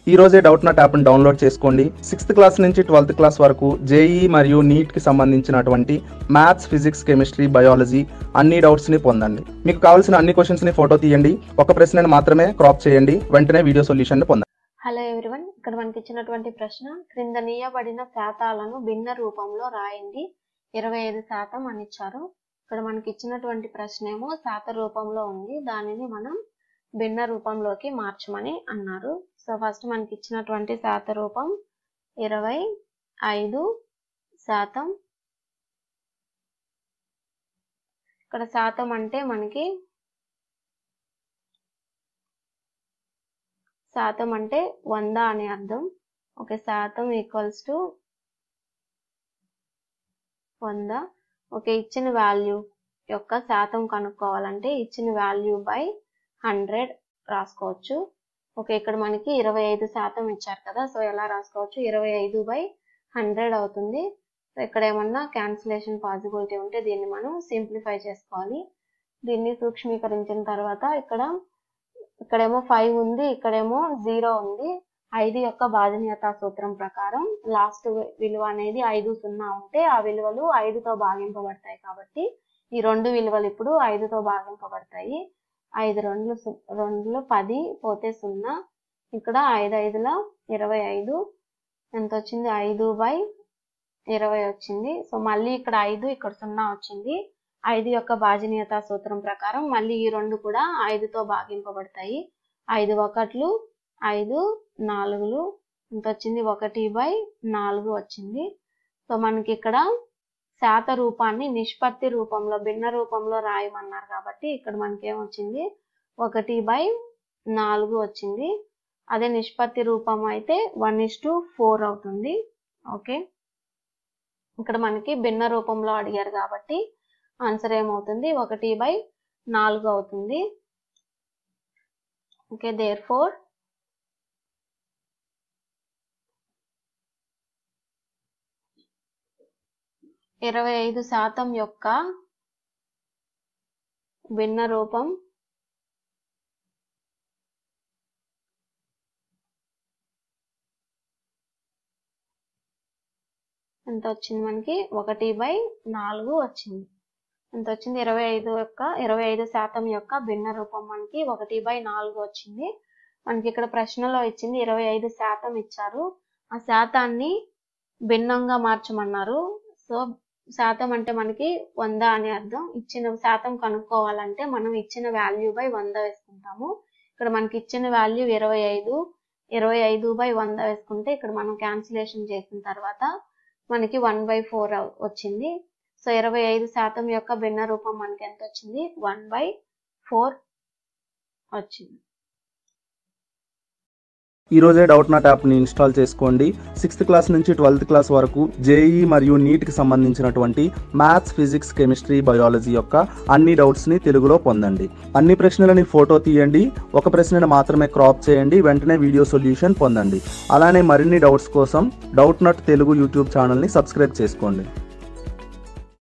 ఈ రోజే Doubtnut యాప్ని డౌన్లోడ్ చేసుకోండి సిక్స్త్ క్లాస్ నుంచి ట్వెల్త్ క్లాస్ వరకు జేఈ మరియు నీట్కి సంబంధించినటువంటి మ్యాథ్స్ ఫిజిక్స్ కెమిస్ట్రీ బయాలజీ అన్ని డౌట్స్ని పొందండి మీకు కావాల్సిన అన్ని క్వశ్చన్స్ని ఫోటో తీయండి ఒక ప్రశ్నను మాత్రమే క్రాప్ చేయండి వెంటనే వీడియో సొల్యూషన్ పొందండి హలో ఎవ్రీవన్ ఇక్కడ మనకి ఇచ్చినటువంటి ప్రశ్న క్రింద నీయబడిన శాతాలను భిన్న రూపంలో రాయండి ఇరవై ఐదు శాతం అని ఇచ్చారు ఇక్కడ మనకి ఇచ్చినటువంటి ప్రశ్న ఏమో శాత రూపంలో ఉంది దానిని మనం భిన్న రూపంలోకి మార్చమని అన్నారు సో ఫస్ట్ మనకి ఇచ్చినటువంటి శాత రూపం ఇరవై ఐదు శాతం ఇక్కడ శాతం అంటే మనకి శాతం అంటే వంద అనే అర్థం ఓకే శాతం ఈక్వల్స్ టు వంద ఓకే ఇచ్చిన వాల్యూ యొక్క శాతం కనుక్కోవాలంటే ఇచ్చిన వాల్యూ బై హండ్రెడ్ రాసుకోవచ్చు ఓకే ఇక్కడ మనకి ఇరవై ఐదు శాతం ఇచ్చారు కదా సో ఎలా రాసుకోవచ్చు ఇరవై ఐదు బై హండ్రెడ్ అవుతుంది సో ఇక్కడ ఏమన్నా క్యాన్సిలేషన్ పాసిబిలిటీ ఉంటే దీన్ని మనం సింప్లిఫై చేసుకోవాలి దీన్ని సూక్ష్మీకరించిన తర్వాత ఇక్కడ ఇక్కడేమో ఫైవ్ ఉంది ఇక్కడేమో జీరో ఉంది ఐదు యొక్క బాధనీయత సూత్రం ప్రకారం లాస్ట్ విలువ అనేది ఐదు సున్నా ఉంటే ఆ విలువలు ఐదుతో భాగింపబడతాయి కాబట్టి ఈ రెండు విలువలు ఇప్పుడు ఐదుతో భాగింపబడతాయి ఐదు రెండు రెండులో పది పోతే సున్నా ఇక్కడ ఐదు ఐదుల ఇరవై ఐదు ఎంత వచ్చింది ఐదు బై ఇరవై వచ్చింది సో మళ్ళీ ఇక్కడ ఐదు ఇక్కడ సున్నా వచ్చింది ఐదు యొక్క భాజనీయత సూత్రం ప్రకారం మళ్ళీ ఈ రెండు కూడా ఐదుతో భాగింపబడతాయి ఐదు ఒకట్లు ఐదు నాలుగులు ఎంత వచ్చింది ఒకటి బై నాలుగు వచ్చింది సో మనకి ఇక్కడ శాత రూపాన్ని నిష్పత్తి రూపంలో భిన్న రూపంలో రాయమన్నారు కాబట్టి ఇక్కడ మనకి ఏమొచ్చింది ఒకటి బై నాలుగు వచ్చింది అదే నిష్పత్తి రూపం అయితే వన్ ఇస్ టు ఫోర్ అవుతుంది ఓకే ఇక్కడ మనకి భిన్న రూపంలో అడిగారు కాబట్టి ఆన్సర్ ఏమవుతుంది ఒకటి బై నాలుగు అవుతుంది ఓకే దేర్ ఫోర్ ఇరవై ఐదు శాతం యొక్క భిన్న రూపం ఎంత వచ్చింది మనకి ఒకటి బై నాలుగు వచ్చింది ఎంత వచ్చింది ఇరవై ఐదు యొక్క ఇరవై ఐదు శాతం యొక్క భిన్న రూపం మనకి ఒకటి బై నాలుగు వచ్చింది మనకి ఇక్కడ ప్రశ్నలో ఇచ్చింది ఇరవై ఐదు శాతం ఇచ్చారు ఆ శాతాన్ని భిన్నంగా మార్చమన్నారు సో శాతం అంటే మనకి వంద అని అర్థం ఇచ్చిన శాతం కనుక్కోవాలంటే మనం ఇచ్చిన వాల్యూ బై వంద వేసుకుంటాము ఇక్కడ మనకి ఇచ్చిన వాల్యూ ఇరవై ఐదు ఇరవై ఐదు బై వంద వేసుకుంటే ఇక్కడ మనం క్యాన్సిలేషన్ చేసిన తర్వాత మనకి వన్ బై ఫోర్ వచ్చింది సో ఇరవై ఐదు శాతం యొక్క భిన్న రూపం మనకి ఎంత వచ్చింది వన్ బై ఫోర్ వచ్చింది ఈ రోజే డౌట్ నాట్ యాప్ని ఇన్స్టాల్ చేసుకోండి సిక్స్త్ క్లాస్ నుంచి ట్వెల్త్ క్లాస్ వరకు జేఈ మరియు నీట్కి సంబంధించినటువంటి మ్యాథ్స్ ఫిజిక్స్ కెమిస్ట్రీ బయాలజీ యొక్క అన్ని డౌట్స్ని తెలుగులో పొందండి అన్ని ప్రశ్నలని ఫోటో తీయండి ఒక ప్రశ్నను మాత్రమే క్రాప్ చేయండి వెంటనే వీడియో సొల్యూషన్ పొందండి అలానే మరిన్ని డౌట్స్ కోసం డౌట్ నాట్ తెలుగు యూట్యూబ్ ఛానల్ని సబ్స్క్రైబ్ చేసుకోండి